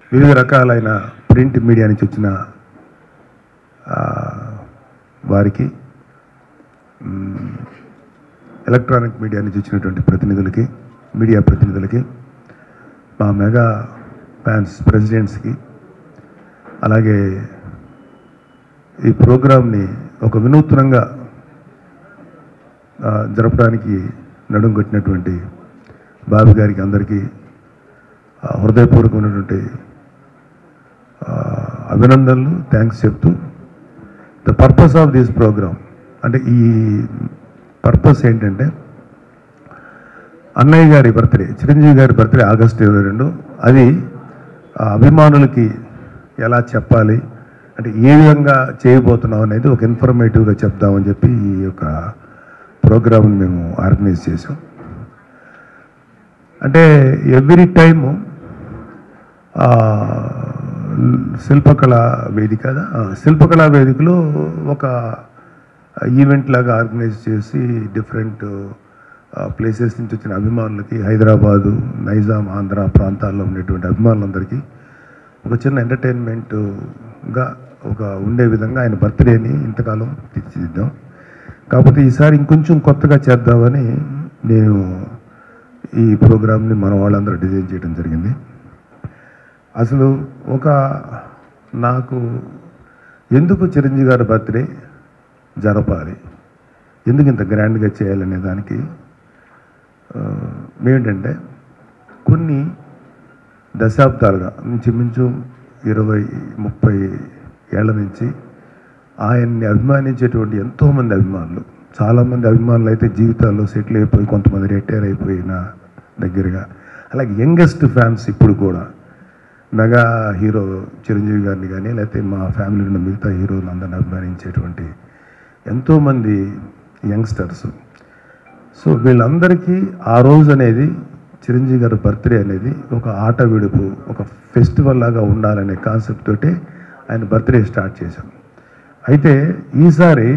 వివిధ రకాలైన print media నుంచి వచ్చిన ఆ, వారికి మ్, ఎలక్ట్రానిక్ మీడియా నుంచి వచ్చినటువంటి ప్రతినిధులకి మీడియా ప్రతినిధులకి మా మెగా ఫ్యాన్స్ ప్రెసిడెంట్స్కి అలాగే ఈ ప్రోగ్రామ్ని ఒక వినూత్నంగా ఆ, జరపడానికి నడుం కొట్టినటువంటి బాబు గారికి అందరికీ ఆ, హృదయపూర్వకమైనటువంటి ఆ, అభినందనలు థ్యాంక్స్ చెప్తూ the purpose of this programme అంటే ఈ పర్పస్ ఏంటంటే అన్నయ్య గారి బర్త్డే చిరంజీవి గారి బర్త్డే ఆగస్టు ఇరవై రెండు అది ఆ, అభిమానులకి ఎలా చెప్పాలి అంటే ఏ విధంగా చేయబోతున్నాం అనేది ఒక ఇన్ఫర్మేటివ్గా చెప్దామని చెప్పి ఈ యొక్క ప్రోగ్రామ్ని మేము ఆర్గనైజ్ చేసాం అంటే ఎవ్రీ టైము శిల్పకళ వేదిక ఆ, శిల్పకళా వేదికలో ఒక ఈవెంట్ లాగా ఆర్గనైజ్ చేసి డిఫరెంట్ ప్లేసెస్ నుంచి వచ్చిన అభిమానులకి హైదరాబాదు నైజాం ఆంధ్ర ప్రాంతాల్లో ఉండేటువంటి అభిమానులందరికీ ఒక చిన్న ఎంటర్టైన్మెంట్గా ఒక ఉండే విధంగా ఆయన బర్త్డేని ఇంతకాలం తీర్చిదిద్దాం కాకపోతే ఈసారి ఇంకొంచెం కొత్తగా చేద్దామని నేను ఈ ప్రోగ్రామ్ని మన వాళ్ళందరూ డిజైన్ చేయడం జరిగింది అసలు ఒక నాకు ఎందుకు చిరంజీవి గారి బర్త్డే జరపాలి ఎందుకు ఇంత గ్రాండ్గా చేయాలనే దానికి ఆ, ఏంటంటే కొన్ని దశాబ్దాలుగా ఇంచుమించు ఇరవై ముప్పై ఏళ్ల నుంచి ఆయన్ని అభిమానించేటువంటి ఎంతోమంది అభిమానులు చాలామంది అభిమానులు అయితే జీవితాల్లో సెటిల్ అయిపోయి కొంతమంది రిటైర్ అయిపోయిన దగ్గరగా అలాగే యంగెస్ట్ ఫ్యాన్స్ ఇప్పుడు కూడా మెగా హీరో చిరంజీవి గారిని కానీ లేకపోతే మా ఫ్యామిలీలో ఉన్న మిగతా హీరోలు అందరిని అభిమానించేటువంటి ఎంతోమంది యంగ్స్టర్స్ సో వీళ్ళందరికీ ఆ రోజు అనేది చిరంజీవి గారి బర్త్డే అనేది ఒక ఆట విడుపు ఒక ఫెస్టివల్ లాగా ఉండాలనే కాన్సెప్ట్ తోటి ఆయన బర్త్డే స్టార్ట్ చేశాం అయితే ఈసారి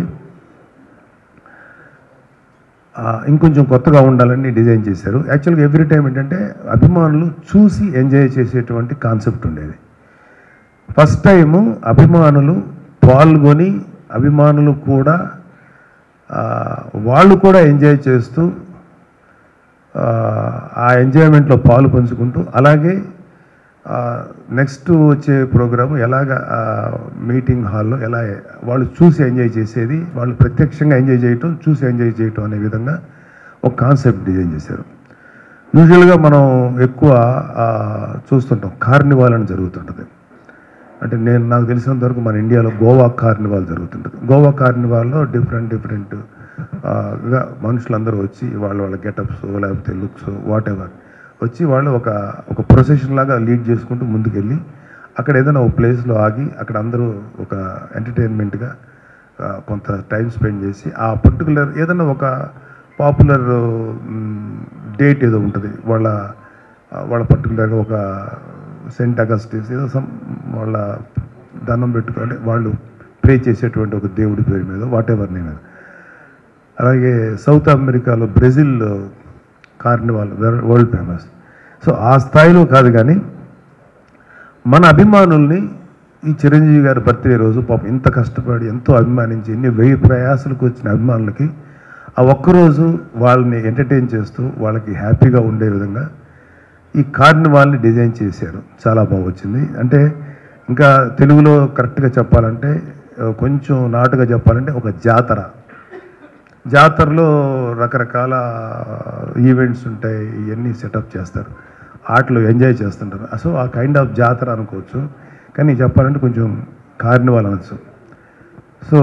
ఆ, ఇంకొంచెం కొత్తగా ఉండాలని డిజైన్ చేశారు యాక్చువల్గా ఎవ్రీ టైం ఏంటంటే అభిమానులు చూసి ఎంజాయ్ చేసేటువంటి కాన్సెప్ట్ ఉండేది ఫస్ట్ టైము అభిమానులు పాల్గొని అభిమానులు కూడా ఆ, వాళ్ళు కూడా ఎంజాయ్ చేస్తూ ఆ, ఆ ఎంజాయ్మెంట్లో పాలు పంచుకుంటూ అలాగే నెక్స్ట్ వచ్చే ప్రోగ్రాము ఎలాగ మీటింగ్ హాల్లో ఎలా వాళ్ళు చూసి ఎంజాయ్ చేసేది వాళ్ళు ప్రత్యక్షంగా ఎంజాయ్ చేయటం చూసి ఎంజాయ్ చేయటం అనే విధంగా ఒక కాన్సెప్ట్ డిజైన్ చేశారు యూజువల్గా మనం ఎక్కువ ఆ, చూస్తుంటాం కార్నివాల్ అని జరుగుతుంటుంది అంటే నేను నాకు తెలిసినంత వరకు మన ఇండియాలో గోవా కార్నివాల్ జరుగుతుంటుంది గోవా కార్నివాల్లో డిఫరెంట్ డిఫరెంట్ గా మనుషులందరూ వచ్చి వాళ్ళ వాళ్ళ గెటప్స్ లేకపోతే లుక్స్ వాట్ ఎవర్ వచ్చి వాళ్ళు ఒక ఒక ప్రొసెషన్ లాగా లీడ్ చేసుకుంటూ ముందుకెళ్ళి అక్కడ ఏదైనా ఒక ప్లేస్లో ఆగి అక్కడ అందరూ ఒక ఎంటర్టైన్మెంట్గా కొంత టైం స్పెండ్ చేసి ఆ పర్టికులర్ ఏదైనా ఒక పాపులర్ డేట్ ఏదో ఉంటుంది వాళ్ళ ఆ, వాళ్ళ పర్టికులర్గా ఒక సెంట్ అగస్టిస్ ఏదో సమ్ వాళ్ళ దండం పెట్టుకొని వాళ్ళు ప్రే చేసేటువంటి ఒక దేవుడి పేరు మీద వాట్ ఎవర్ నేను అలాగే సౌత్ అమెరికాలో Brazil carnival world famous so ఆ స్థాయిలో కాదు కానీ మన అభిమానుల్ని ఈ చిరంజీవి గారి బర్త్డే రోజు పాపం ఇంత కష్టపడి ఎంతో అభిమానించి ఎన్ని వెయ్యి ప్రయాసాలకు వచ్చిన అభిమానులకి ఆ ఒక్కరోజు వాళ్ళని ఎంటర్టైన్ చేస్తూ వాళ్ళకి హ్యాపీగా ఉండే విధంగా ఈ కార్నివాల్ని డిజైన్ చేశారు చాలా బాగా వచ్చింది అంటే ఇంకా తెలుగులో కరెక్ట్గా చెప్పాలంటే ఆ, కొంచెం నాటుగా చెప్పాలంటే ఒక జాతర జాతరలో రకరకాల ఈవెంట్స్ ఉంటాయి ఇవన్నీ సెటప్ చేస్తారు ఆటలు ఎంజాయ్ చేస్తుంటారు సో ఆ కైండ్ ఆఫ్ జాతర అనుకోవచ్చు కానీ చెప్పాలంటే కొంచెం కార్నివాల్ అనొచ్చు సో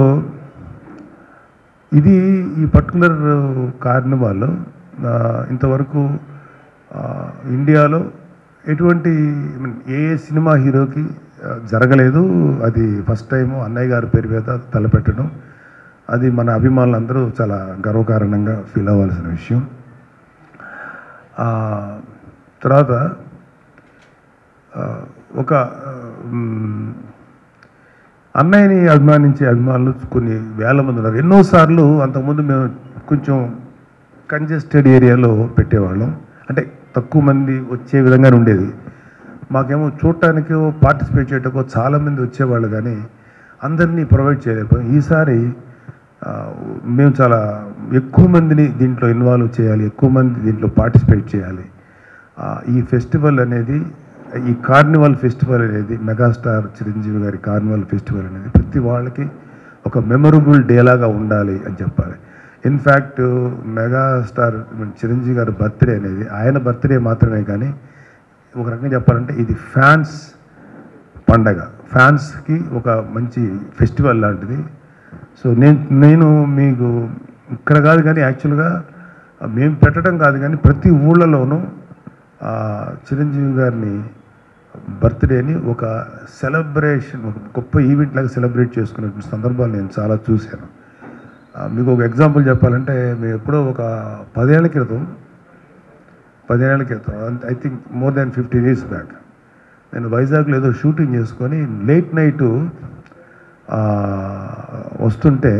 ఇది ఈ పర్టికులర్ కార్నివాల్ ఆ, ఇంతవరకు ఆ, ఇండియాలో ఎటువంటి I mean, ఏ ఏ సినిమా హీరోకి ఆ, జరగలేదు అది ఫస్ట్ టైము అన్నయ్య గారి పేరు మీద తలపెట్టడం అది మన అభిమానులందరూ చాలా గర్వకారణంగా ఫీల్ అవ్వాల్సిన విషయం ఆ, తర్వాత ఆ, ఒక ఆ, మ్, అన్నయ్యని అభిమానించే అభిమానులు కొన్ని వేల మంది ఉన్నారు ఎన్నోసార్లు అంతకుముందు మేము కొంచెం కంజెస్టెడ్ ఏరియాలో పెట్టేవాళ్ళం అంటే తక్కువ మంది వచ్చే విధంగానే ఉండేది మాకేమో చూడటానికి పార్టిసిపేట్ చేయటకో చాలామంది వచ్చేవాళ్ళు కానీ అందరినీ ప్రొవైడ్ చేయలేకపోయాం ఈసారి ఆ, మేము చాలా ఎక్కువ మందిని దీంట్లో ఇన్వాల్వ్ చేయాలి ఎక్కువ మంది దీంట్లో పార్టిసిపేట్ చేయాలి ఆ, ఈ ఫెస్టివల్ అనేది ఈ కార్నివల్ ఫెస్టివల్ అనేది మెగాస్టార్ చిరంజీవి గారి కార్నివల్ ఫెస్టివల్ అనేది ప్రతి వాళ్ళకి ఒక మెమొరబుల్ డేలాగా ఉండాలి అని చెప్పాలి ఇన్ఫ్యాక్ట్ మెగాస్టార్ చిరంజీవి గారి బర్త్డే అనేది ఆయన బర్త్డే మాత్రమే కానీ ఒక రకంగా చెప్పాలంటే ఇది ఫ్యాన్స్ పండగ ఫ్యాన్స్కి ఒక మంచి ఫెస్టివల్ లాంటిది సో నేను నేను మీకు ఇక్కడ కాదు కానీ యాక్చువల్గా మేము పెట్టడం కాదు కానీ ప్రతి ఊళ్ళలోనూ ఆ, చిరంజీవి గారిని బర్త్డేని ఒక సెలబ్రేషన్ ఒక గొప్ప ఈవెంట్ లాగా సెలబ్రేట్ చేసుకునే సందర్భాలు నేను చాలా చూశాను ఆ, మీకు ఒక ఎగ్జాంపుల్ చెప్పాలంటే మేము ఎప్పుడో ఒక పదేళ్ల క్రితం పదిహేనేళ్ల క్రితం I think more than fifteen years back నేను వైజాగ్లో ఏదో షూటింగ్ చేసుకొని లేట్ నైట్ వస్తుంటే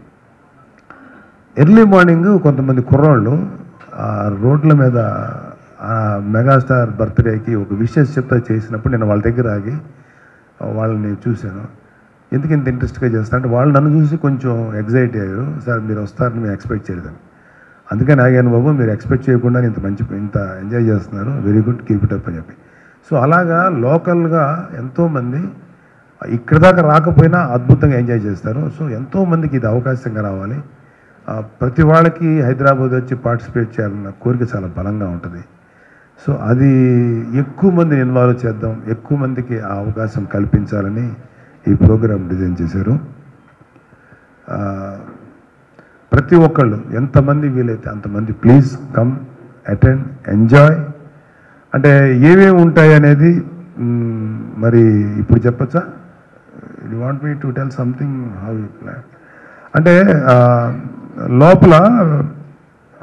ఎర్లీ మార్నింగ్ కొంతమంది కుర్రాళ్ళు ఆ రోడ్ల మీద ఆ మెగాస్టార్ బర్త్డేకి ఒక విషెస్ చెప్తా చేసినప్పుడు నేను వాళ్ళ దగ్గర ఆగి వాళ్ళని చూశాను ఎందుకు ఇంత ఇంట్రెస్ట్గా చేస్తా అంటే వాళ్ళు నన్ను చూసి కొంచెం ఎగ్జైట్ అయ్యారు సార్ మీరు వస్తారని మేము ఎక్స్పెక్ట్ చేయలేదని అందుకని ఆగాను బాబు మీరు ఎక్స్పెక్ట్ చేయకుండా ఇంత మంచి ఇంత ఎంజాయ్ చేస్తున్నారు very good keep it up అని చెప్పి సో అలాగా లోకల్గా ఎంతోమంది ఇక్కడ దాకా రాకపోయినా అద్భుతంగా ఎంజాయ్ చేస్తారు సో ఎంతోమందికి ఇది అవకాశంగా రావాలి ఆ, ప్రతి వాళ్ళకి హైదరాబాద్ వచ్చి పార్టిసిపేట్ చేయాలన్న కోరిక చాలా బలంగా ఉంటుంది సో అది ఎక్కువ మందిని ఇన్వాల్వ్ చేద్దాం ఎక్కువ మందికి ఆ అవకాశం కల్పించాలని ఈ ప్రోగ్రాం డిజైన్ చేశారు ఆ, ప్రతి ఒక్కళ్ళు ఎంతమంది వీలైతే అంతమంది ప్లీజ్ కమ్ అటెండ్ ఎంజాయ్ అంటే ఏమేమి ఉంటాయి అనేది మ్, మరి ఇప్పుడు చెప్పచ్చా you want me to tell something how you plan అంటే ఆ, లోపల ఆ,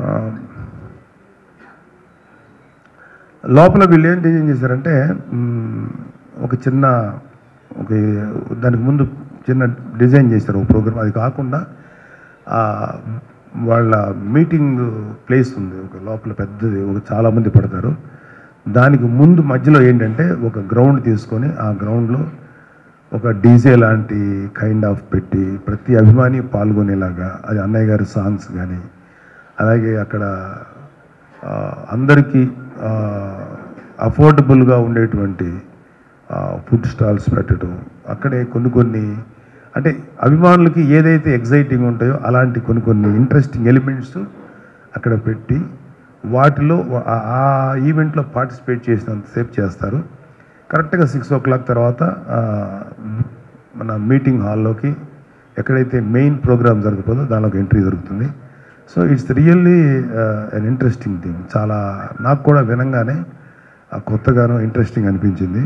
లోపల వీళ్ళు ఏం డిజైన్ చేశారంటే మ్, ఒక చిన్న ఒక దానికి ముందు చిన్న డిజైన్ చేశారు ఒక ప్రోగ్రామ్ అది కాకుండా ఆ, వాళ్ళ మీటింగ్ ప్లేస్ ఉంది ఒక లోపల పెద్దది ఒక చాలామంది పడతారు దానికి ముందు మధ్యలో ఏంటంటే ఒక గ్రౌండ్ తీసుకొని ఆ గ్రౌండ్లో ఒక డీజే లాంటి కైండ్ ఆఫ్ పెట్టి ప్రతి అభిమాని పాల్గొనేలాగా అది అన్నయ్య గారి సాంగ్స్ కానీ అలాగే అక్కడ ఆ, అందరికీ అఫోర్డబుల్గా ఉండేటువంటి ఫుడ్ స్టాల్స్ పెట్టడం అక్కడే కొన్ని కొన్ని అంటే అభిమానులకి ఏదైతే ఎగ్జైటింగ్ ఉంటాయో అలాంటి కొన్ని కొన్ని ఇంట్రెస్టింగ్ ఎలిమెంట్స్ అక్కడ పెట్టి వాటిలో ఆ- ఆ ఈవెంట్లో పార్టిసిపేట్ చేసినంతసేపు చేస్తారు కరెక్ట్గా సిక్స్ ఓ క్లాక్ తర్వాత ఆ, మన మీటింగ్ హాల్లోకి ఎక్కడైతే మెయిన్ ప్రోగ్రామ్ జరగకపోదో దానిలోకి ఎంట్రీ దొరుకుతుంది so it's really an interesting thing చాలా నాకు కూడా వినంగానే ఆ కొత్తగాను ఇంట్రెస్టింగ్ అనిపించింది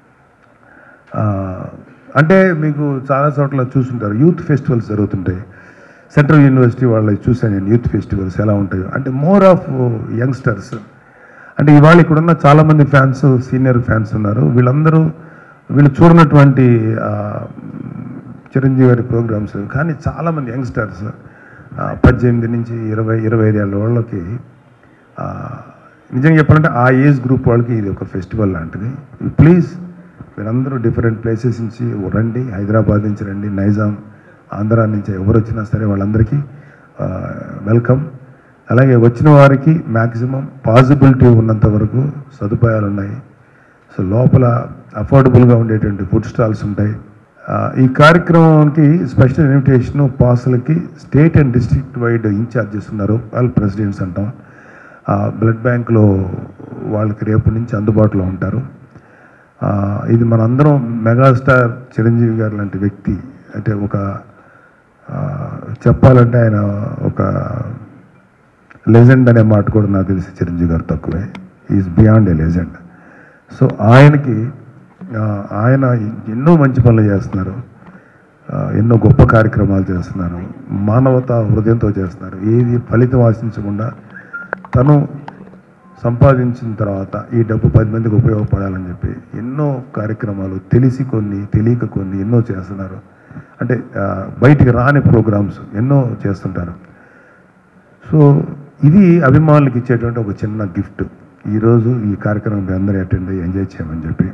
ఆ, అంటే మీకు చాలా చోట్ల చూస్తుంటారు యూత్ ఫెస్టివల్స్ జరుగుతుంటాయి సెంట్రల్ యూనివర్సిటీ వాళ్ళకి చూశాను నేను యూత్ ఫెస్టివల్స్ ఎలా ఉంటాయో అంటే మోర్ ఆఫ్ యంగ్స్టర్స్ అంటే ఇవాళ ఇక్కడున్న చాలామంది ఫ్యాన్స్ సీనియర్ ఫ్యాన్స్ ఉన్నారు వీళ్ళందరూ వీళ్ళు చూడనటువంటి ఆ, చిరంజీవి గారి ప్రోగ్రామ్స్ కానీ చాలామంది యంగ్స్టర్స్ పద్దెనిమిది నుంచి ఇరవై ఇరవై ఐదు ఏళ్ళ వాళ్ళకి ఆ, నిజంగా చెప్పాలంటే ఆ ఏజ్ గ్రూప్ వాళ్ళకి ఇది ఒక ఫెస్టివల్ లాంటిది ప్లీజ్ మీరందరూ డిఫరెంట్ ప్లేసెస్ నుంచి రండి హైదరాబాద్ నుంచి రండి నైజాం ఆంధ్ర నుంచి ఎవరు వచ్చినా సరే వాళ్ళందరికీ వెల్కమ్ అలాగే వచ్చిన వారికి మ్యాక్సిమం పాసిబిలిటీ ఉన్నంత వరకు సదుపాయాలు ఉన్నాయి సో లోపల అఫోర్డబుల్గా ఉండేటువంటి ఫుడ్ స్టాల్స్ ఉంటాయి ఆ, ఈ కార్యక్రమానికి స్పెషల్ ఇన్విటేషన్ పాసులకి state and district wide incharges ఉన్నారు వాళ్ళు ప్రెసిడెంట్స్ అంటాం ఆ, బ్లడ్ బ్యాంక్లో వాళ్ళకి రేపు నుంచి అందుబాటులో ఉంటారు ఆ, ఇది మనందరం మెగాస్టార్ చిరంజీవి గారు లాంటి వ్యక్తి అంటే ఒక ఆ, చెప్పాలంటే ఆయన ఒక లెజెండ్ అనే మాట కూడా నాకు తెలిసి చిరంజీవి గారు తక్కువే is beyond a legend so ఆయనకి ఆ, ఆయన ఎన్నో మంచి పనులు చేస్తున్నారు ఆ, ఎన్నో గొప్ప కార్యక్రమాలు చేస్తున్నారు మానవత హృదయంతో చేస్తున్నారు ఏది ఫలితం ఆశించకుండా తను సంపాదించిన తర్వాత ఈ డబ్బు పది మందికి ఉపయోగపడాలని చెప్పి ఎన్నో కార్యక్రమాలు తెలిసి కొన్ని తెలియక కొన్ని ఎన్నో చేస్తున్నారు అంటే ఆ, బయటికి రాని ప్రోగ్రామ్స్ ఎన్నో చేస్తుంటారు సో ఇది అభిమానులకు ఇచ్చేటువంటి ఒక చిన్న గిఫ్ట్ ఈరోజు ఈ కార్యక్రమం మీ అందరూ అటెండ్ అయ్యి ఎంజాయ్ చేయమని చెప్పి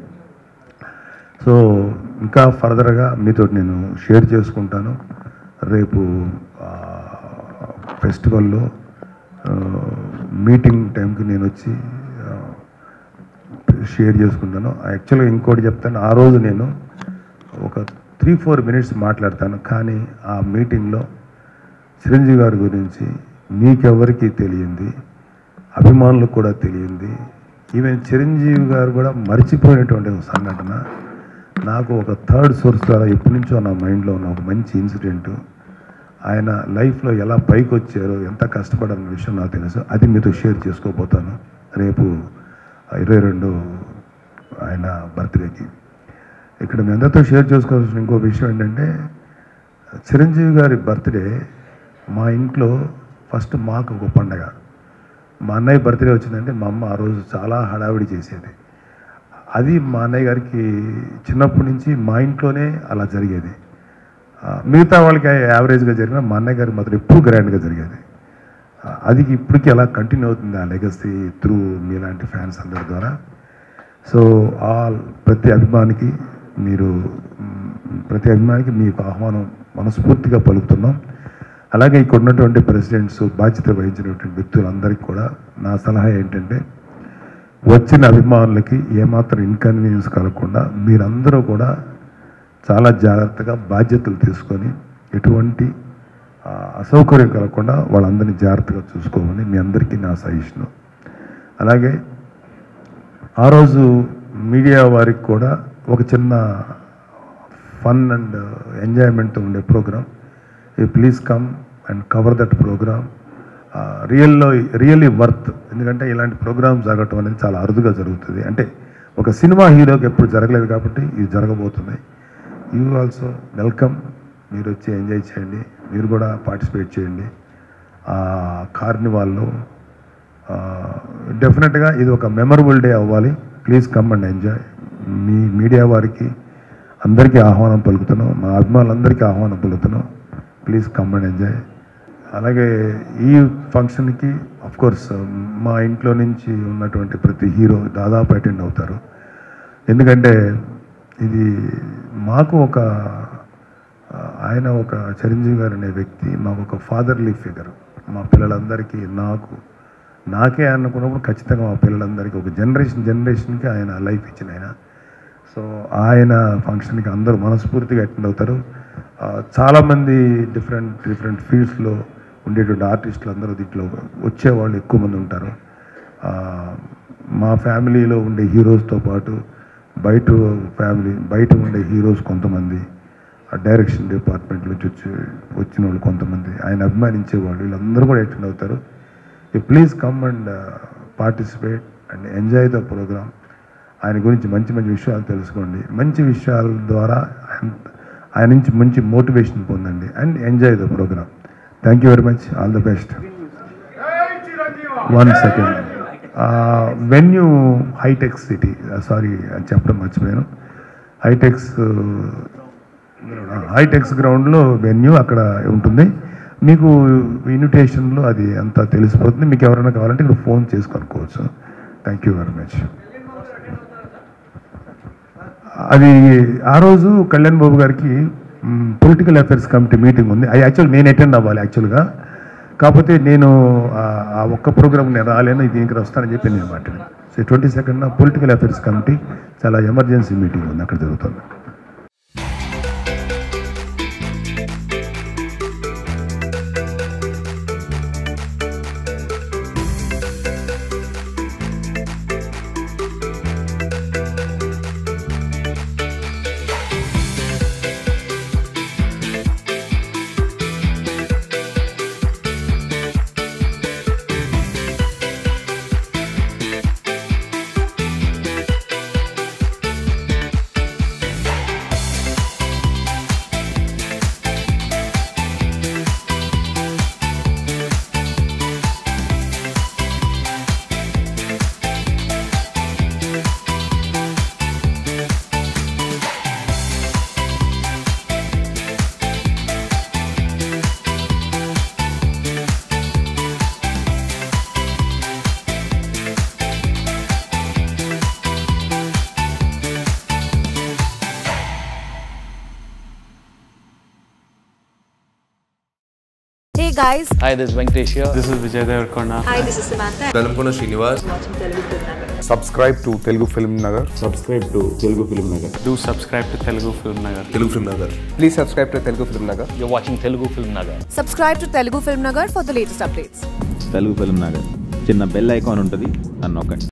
సో ఇంకా ఫర్దర్గా మీతో నేను షేర్ చేసుకుంటాను రేపు ఆ, ఫెస్టివల్లో ఆ, మీటింగ్ టైంకి నేను వచ్చి ఆ, షేర్ చేసుకుంటాను యాక్చువల్గా ఇంకోటి చెప్తాను ఆ రోజు నేను ఒక త్రీ ఫోర్ మినిట్స్ మాట్లాడతాను కానీ ఆ మీటింగ్లో చిరంజీవి గారి గురించి మీకెవరికి తెలియంది అభిమానులకు కూడా తెలియంది ఈవెన్ చిరంజీవి గారు కూడా మర్చిపోయినటువంటి ఒక సంఘటన నాకు ఒక థర్డ్ సోర్స్ ద్వారా ఎప్పటి నుంచో నా మైండ్లో ఉన్న ఒక మంచి ఇన్సిడెంట్ ఆయన లైఫ్లో ఎలా పైకి వచ్చారో ఎంత కష్టపడాలన్న విషయం నాకు తెలుసు అది మీతో షేర్ చేసుకోబోతాను రేపు ఇరవై రెండు ఆయన బర్త్డేకి ఇక్కడ మీ అందరితో షేర్ చేసుకోవాల్సిన ఇంకో విషయం ఏంటంటే చిరంజీవి గారి బర్త్డే మా ఇంట్లో ఫస్ట్ మాకు ఒక పండగ మా అన్నయ్య బర్త్డే వచ్చిందంటే మా అమ్మ ఆ రోజు చాలా హడావిడి చేసేది అది మా అన్నయ్య గారికి చిన్నప్పటి నుంచి మా ఇంట్లోనే అలా జరిగేది ఆ, మిగతా వాళ్ళకి యావరేజ్గా జరిగిన మా అన్నయ్య గారికి మాత్రం ఎప్పుడు గ్రాండ్గా జరిగేది ఆ, అది ఇప్పటికీ అలా కంటిన్యూ అవుతుంది ఆ లెగసీ త్రూ మీలాంటి ఫ్యాన్స్ అందరి ద్వారా సో ఆల్ ప్రతి అభిమానికి మీరు మ్, ప్రతి అభిమానికి మీకు ఆహ్వానం మనస్ఫూర్తిగా పలుకుతున్నాం అలాగే ఇక్కడ ఉన్నటువంటి ప్రెసిడెంట్స్ బాధ్యత వహించినటువంటి వ్యక్తులందరికీ కూడా నా సలహా ఏంటంటే వచ్చిన అభిమానులకి ఏమాత్రం ఇన్కన్వీనియన్స్ కలగకుండా మీరందరూ కూడా చాలా జాగ్రత్తగా బాధ్యతలు తీసుకొని ఎటువంటి ఆ, అసౌకర్యం కలగకుండా వాళ్ళందరినీ జాగ్రత్తగా చూసుకోమని మీ అందరికీ నా సజెషను అలాగే ఆ రోజు మీడియా వారికి కూడా ఒక చిన్న ఫన్ అండ్ ఎంజాయ్మెంట్ ఉండే ప్రోగ్రామ్ ఈ please come and cover that programme రియల్లో రియల్లీ వర్త్ ఎందుకంటే ఇలాంటి ప్రోగ్రామ్ జరగటం అనేది చాలా అరుదుగా జరుగుతుంది అంటే ఒక సినిమా హీరోకి ఎప్పుడు జరగలేదు కాబట్టి ఇది జరగబోతుంది యూ ఆల్సో వెల్కమ్ మీరు వచ్చి ఎంజాయ్ చేయండి మీరు కూడా పార్టిసిపేట్ చేయండి ఆ కార్నివాల్లో డెఫినెట్గా ఇది ఒక మెమరబుల్ డే అవ్వాలి ప్లీజ్ కమ్ అండ్ ఎంజాయ్ మీ మీడియా వారికి అందరికీ ఆహ్వానం పలుకుతున్నాం మా అభిమానులందరికీ ఆహ్వానం పలుకుతున్నాం ప్లీజ్ కమ్ అండ్ ఎంజాయ్ అలాగే ఈ ఫంక్షన్కి కోర్స్ మా ఇంట్లో నుంచి ఉన్నటువంటి ప్రతి హీరో దాదాపు అటెండ్ అవుతారు ఎందుకంటే ఇది మాకు ఒక ఆ, ఆయన ఒక చిరంజీవి గారు అనే వ్యక్తి మాకు ఒక ఫాదర్లీ ఫిగర్ మా పిల్లలందరికీ నాకు నాకే అనుకున్నప్పుడు ఖచ్చితంగా మా పిల్లలందరికీ ఒక జనరేషన్ జనరేషన్కి ఆయన లైఫ్ ఇచ్చిన ఆయన సో ఆయన ఫంక్షన్కి అందరూ మనస్ఫూర్తిగా అటెండ్ అవుతారు ఆ, చాలామంది డిఫరెంట్ డిఫరెంట్ ఫీల్డ్స్లో ఉండేటువంటి ఆర్టిస్టులు అందరూ దీంట్లో వచ్చేవాళ్ళు ఎక్కువ మంది ఉంటారు ఆ, మా ఫ్యామిలీలో ఉండే హీరోస్తో పాటు బయట ఫ్యామిలీ బయట ఉండే హీరోస్ కొంతమంది ఆ డైరెక్షన్ డిపార్ట్మెంట్ నుంచి వచ్చి వచ్చిన వాళ్ళు కొంతమంది ఆయన అభిమానించే వాళ్ళు వీళ్ళందరూ కూడా అటెండ్ అవుతారు you please come and participate and enjoy the programme ఆయన గురించి మంచి మంచి విషయాలు తెలుసుకోండి మంచి విషయాల ద్వారా ఆయన ఆయన నుంచి మంచి మోటివేషన్ పొందండి and enjoy the programme thank you very much all the best one second venue Hitex city sorry చెప్పడం మర్చిపోయాను హైటెక్స్ హైటెక్స్ గ్రౌండ్లో వెన్యూ అక్కడ ఉంటుంది మీకు ఇన్విటేషన్లో అది అంతా తెలిసిపోతుంది మీకు ఎవరైనా కావాలంటే ఇక్కడ ఫోన్ చేసి కనుక్కోవచ్చు థ్యాంక్ యూ వెరీ మచ్ అది ఆ రోజు కళ్యాణ్ బాబు గారికి పొలిటికల్ అఫైర్స్ కమిటీ మీటింగ్ ఉంది అది యాక్చువల్ నేను అటెండ్ అవ్వాలి యాక్చువల్గా కాకపోతే నేను ఆ- ఆ ఒక్క ప్రోగ్రామ్ నేను రాలేను దీనికి వస్తానని చెప్పి నేను మాట్లాడాను so twenty second political affairs committee చాలా ఎమర్జెన్సీ మీటింగ్ ఉంది అక్కడ జరుగుతుంది guys. Hi, this is Venkatesh here. This is Vijay Devarkonda. Hi, this is Samantha. Velankonda Srinivas subscribe to Telugu Film Nagar Do subscribe to Telugu Film Nagar. Telugu Film Nagar please subscribe to Telugu Film Nagar You're watching Telugu Film Nagar. Subscribe to Telugu Film Nagar for the latest updates. Telugu Film Nagar చిన్న bell icon ఉంటుంది నన్ను నొక్కండి